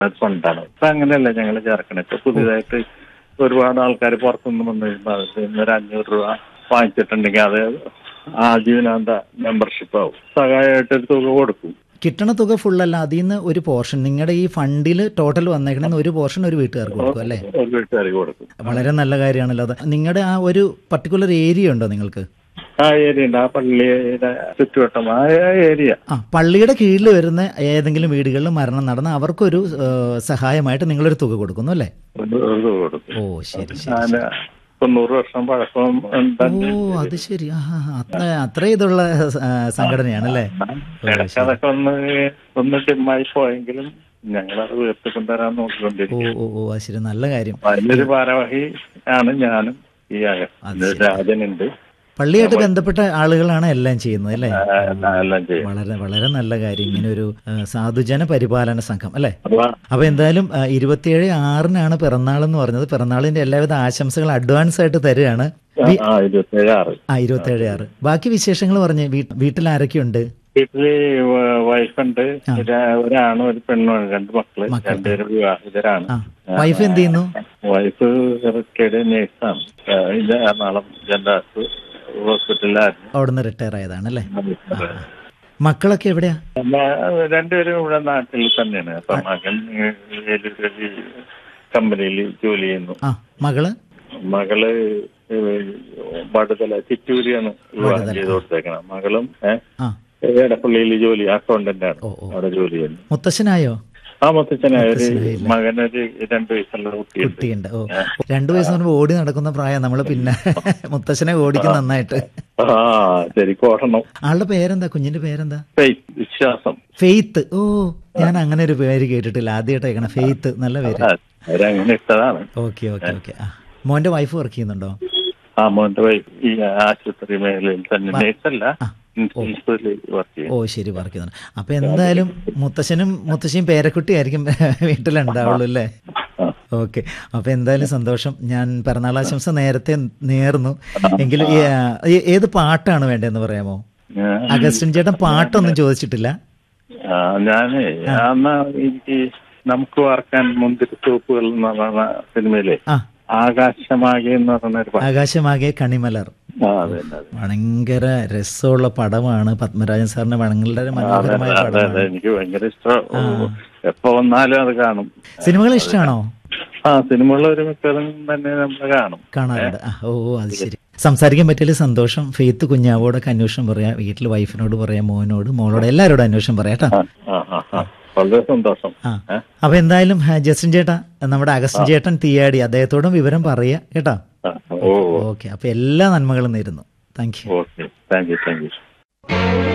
അത് ഫണ്ടാണ് ഇപ്പൊ അങ്ങനെയല്ല ഞങ്ങൾ ചേർക്കണേ ഇപ്പൊ പുതിയതായിട്ട് ഒരുപാട് ആൾക്കാർ പുറത്തുനിന്ന് വന്നു കഴിയുമ്പോൾ അത് ഇന്നൊരു അഞ്ഞൂറ് രൂപ വാങ്ങിച്ചിട്ടുണ്ടെങ്കിൽ അത് ആജീവനാന്ത മെമ്പർഷിപ്പ് ആവും സഹായമായിട്ട് ഒരു തുക കൊടുക്കും കിട്ടണ തുക ഫുള്ളല്ല അതിൽ നിന്ന് ഒരു പോർഷൻ നിങ്ങളുടെ ഈ ഫണ്ടിൽ ടോട്ടൽ വന്നേക്കണെന്ന് ഒരു പോർഷൻ ഒരു വീട്ടുകാർക്ക് കൊടുക്കും അല്ലേ ഒരു വീട്ടുകാർക്ക് കൊടുക്കും വളരെ നല്ല കാര്യമാണല്ലോ അത് നിങ്ങളുടെ ആ ഒരു പർട്ടിക്കുലർ ഏരിയ ഉണ്ടോ നിങ്ങൾക്ക് ആ ഏരിയ ഉണ്ട് ആ പള്ളിയുടെ ചുറ്റുവട്ടം ആ ഏരിയ ആ പള്ളിയുടെ കീഴിൽ വരുന്ന ഏതെങ്കിലും വീടുകളിൽ മരണം നടന്ന അവർക്കൊരു ഏഹ്, സഹായമായിട്ട് നിങ്ങളൊരു തുക കൊടുക്കുന്നു അല്ലേ ഒരു ഒരു തുക കൊടുക്കും ഓ ശരി ശരി അതിന് തൊണ്ണൂറ് വർഷം പഴക്കം ഓ ഉണ്ടെങ്കിൽ അത് ശരി ആ ആ, ആ, അത്ര അത്ര ഇതുള്ള ആ, സംഘടനയാണല്ലേ ഇടയ്ക്ക് അതൊക്കെ ഒന്ന് ഒന്ന് ഡിമ്മായി പോയെങ്കിലും ഞങ്ങളത് ഉയർത്തിക്കൊണ്ടുവരാൻ ഓ നോക്കിക്കൊണ്ടിരിക്കും ഓ ഓ അത് ശരി നല്ല കാര്യം അതിലൊരു ഭാരവാഹി ആണ് ഞാനും ഈ അക രാജനുണ്ട് പള്ളിയായിട്ട് ബന്ധപ്പെട്ട ആളുകളാണ് എല്ലാം ചെയ്യുന്നത് അല്ലേ ആ, എല്ലാം ചെയ്യും വളരെ വളരെ നല്ല കാര്യം ഇങ്ങനെ ഒരു ആ, സാധുജന പരിപാലന സംഘം അല്ലേ അപ്പൊ അപ്പൊ എന്തായാലും ആ, ഇരുപത്തിയേഴ് ആറിനാണ് പിറന്നാൾ എന്ന് പറഞ്ഞത് പിറന്നാളിന്റെ എല്ലാവിധ ആശംസകൾ അഡ്വാൻസ് ആയിട്ട് തരികയാണ് വി- ആ ഇരുപത്തേഴ് ആറ് ആ ഇരുപത്തിയേഴ് ആറ് ബാക്കി വിശേഷങ്ങൾ പറഞ്ഞ് വീ- വീട്ടിൽ ആരൊക്കെയുണ്ട് വീട്ടില് വൈഫുണ്ട് ഒരാണും ഒരു പെണ്ണുമാണ് രണ്ട് മക്കള് രണ്ടുപേരും വിവാഹിതരാണ് ആ വൈഫ് എന്ത് ചെയ്യുന്നു വൈഫ് റിട്ടയർഡ് നേഴ്സാണ് ഇത് എറണാകുളം ജനറാസ് ഹോസ്പിറ്റലിലായിരുന്നു അവിടുന്ന് റിട്ടയർ ആയതാണ് അല്ലേ മക്കളൊക്കെ എവിടെയാ പിന്നെ രണ്ടുപേരും ഇവിടെ നാട്ടിൽ തന്നെയാണ് അപ്പൊ മകൻ ഏതൊരു കമ്പനിയിൽ ജോലി ചെയ്യുന്നു ആ മകള് മകള് വടുതല ചിറ്റൂരിയാണ് വിവാഹം ചെയ്ത് കൊടുത്തേക്കണം മകളും ഏഹ് ആ എടപ്പള്ളിയിൽ ജോലി അക്കൗണ്ടന്റ് ആണ് ഓ, ഓ. അവിടെ ജോലി ചെയ്യുന്നു മുത്തശ്ശനായോ ആ മുത്തച്ഛനായ ഒരു മകനൊരു രണ്ടു വയസ്സുള്ള കുട്ടിയുണ്ട് കുട്ടിയുണ്ട് ഓ രണ്ടു വയസ്സ് പറയുമ്പോൾ ഓടി നടക്കുന്ന പ്രായം നമ്മള് പിന്നെ മുത്തശ്ശനെ ഓടിക്കും നന്നായിട്ട് ആ ശരിക്കും ഓടണം ആളുടെ പേരെന്താ കുഞ്ഞിന്റെ പേരെന്താ ഫെയ്ത്ത് വിശ്വാസം ഫെയ്ത്ത് ഓ ഞാൻ അങ്ങനെ ഒരു പേര് കേട്ടിട്ടില്ല ആദ്യമായിട്ട് കേൾക്കണം ഫെയ്ത്ത് നല്ല പേര് ആ, അവരങ്ങനെ ഇട്ടതാണ് ഓക്കെ ഓക്കെ ഓക്കെ ആ മോന്റെ വൈഫ് വർക്ക് ചെയ്യുന്നുണ്ടോ ആ മോന്റെ വൈഫ് ഈ ആശുപത്രി മേഖലയിൽ തന്നെ നേഴ്സല്ല ഇൻഷുറൻസിൽ വർക്ക് ചെയ്യും ഓ ശരി വർക്ക് ചെയ്യുന്നുണ്ട് അപ്പൊ എന്തായാലും മുത്തശ്ശനും മുത്തശ്ശിയും പേരക്കുട്ടി ആയിരിക്കും വീട്ടിലുണ്ടാവുള്ളൂ അല്ലേ ആ. ഓക്കെ അപ്പൊ എന്തായാലും സന്തോഷം ഞാൻ പിറന്നാളാശംസ നേരത്തെ നേർന്നു എങ്കിലും ഈ, ആ, ഈ- ഏത് പാട്ടാണ് വേണ്ടതെന്ന് പറയാമോ ഞാൻ- അഗസ്റ്റിൻ ചേട്ടൻ പാട്ടൊന്നും ചോദിച്ചിട്ടില്ല ആ, ഞാനേ അന്ന് എനിക്ക് നമുക്ക് വാർക്കാൻ മുന്തിരി തോപ്പുകൾ എന്ന് പറയുന്ന സിനിമയിലെ ആ ആകാശമാകെ എന്ന് പറയുന്ന ഒരു പാട്ട് ആകാശമാകെ കണിമലർ ആ അതെ അതെ ഭയങ്കര രസമുള്ള പടമാണ് പത്മരാജൻ സാറിന്റെ വളരെ മനോഹരമായ അതെ അതെ പടമാണ് എനിക്ക് ഭയങ്കര ഇഷ്ടം എപ്പോ വന്നാലും അത് കാണും സിനിമകൾ ഇഷ്ടമാണോ ആ സിനിമകൾ ഒരു മിക്കതും തന്നെ നമ്മൾ കാണും കാണാറുണ്ട് ആ, ഓ ഓ, അത് ശരി സംസാരിക്കാൻ പറ്റിയതിൽ സന്തോഷം ഫെയ്ത്ത് കുഞ്ഞാവോടൊക്കെ അന്വേഷണം പറയാം വീട്ടിൽ വൈഫിനോട് പറയാം മോനോട് മോളോട് എല്ലാവരോടും അന്വേഷണം പറയാം കേട്ടോ ആ ആ ആ വളരെ സന്തോഷം ആ ഏ? അപ്പൊ എന്തായാലും ആ, ജസ്റ്റിൻ ചേട്ടാ നമ്മുടെ അഗസ്റ്റിൻ ചേട്ടൻ തീയാടി അദ്ദേഹത്തോടും വിവരം പറയാ കേട്ടോ ആ, ഓ ഓക്കെ അപ്പൊ എല്ലാ നന്മകളും നേരുന്നു thank you okay thank you thank U